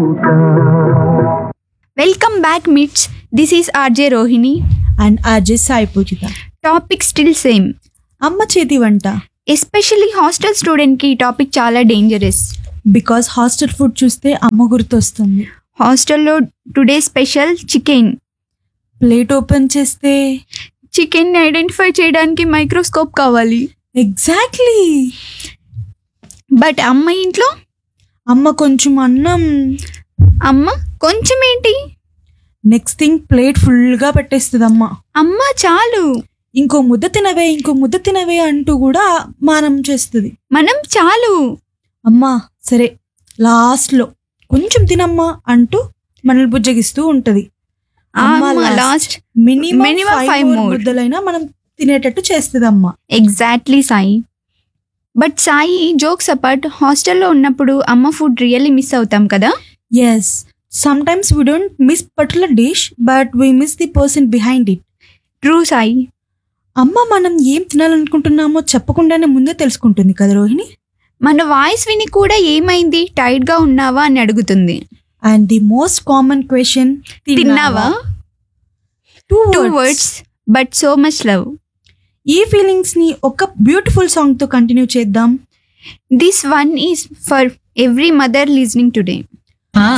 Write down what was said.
Welcome back MITS this is RJ Rohini and RJ Sai Poojitha topic still same అమ్మ చేతి వంట especially hostel స్టూడెంట్కి ఈ టాపిక్ చాలా డేంజరస్ బికాస్ హాస్టల్ ఫుడ్ చూస్తే అమ్మ గుర్తొస్తుంది హాస్టల్లో today special chicken plate open చేస్తే చికెన్ ఐడెంటిఫై చేయడానికి మైక్రోస్కోప్ కావాలి ఎగ్జాక్ట్లీ బట్ అమ్మ ఇంట్లో అమ్మ కొంచెం అన్నం అమ్మ కొంచెం ఏంటి నెక్స్ట్ థింగ్ ప్లేట్ ఫుల్గా పెట్టేస్తుంది అమ్మ అమ్మ చాలు ఇంకో ముద్ద తినవే ఇంకో ముద్ద తినవే అంటూ కూడా మానం చేస్తుంది మనం చాలు అమ్మా సరే లాస్ట్లో కొంచెం తినమ్మా అంటూ మనల్ని బుజ్జగిస్తూ ఉంటది అమ్మ అమ్మ last. Last minimum Minimum five five more. ముద్దలైనా మనం తినేటట్టు చేస్తుంది అమ్మ exactly Sai but Sai jokes apart హాస్టల్లో ఉన్నప్పుడు అమ్మ ఫుడ్ రియల్లీ మిస్ అవుతాం కదా yes sometimes we don't miss particular dish but we miss the person behind it true Sai అమ్మ మనం ఏం తినాలనుకుంటున్నామో చెప్పకుండానే ముందే తెలుసుకుంటుంది కదా రోహిణి మన వాయిస్ విని కూడా ఏమైంది టైట్ గా ఉన్నావా అని అడుగుతుంది and the most common question తిన్నావా two two words words but so much love ఈ ఫీలింగ్స్ ని ఒక బ్యూటిఫుల్ సాంగ్ తో కంటిన్యూ చేద్దాం this one is for every mother listening today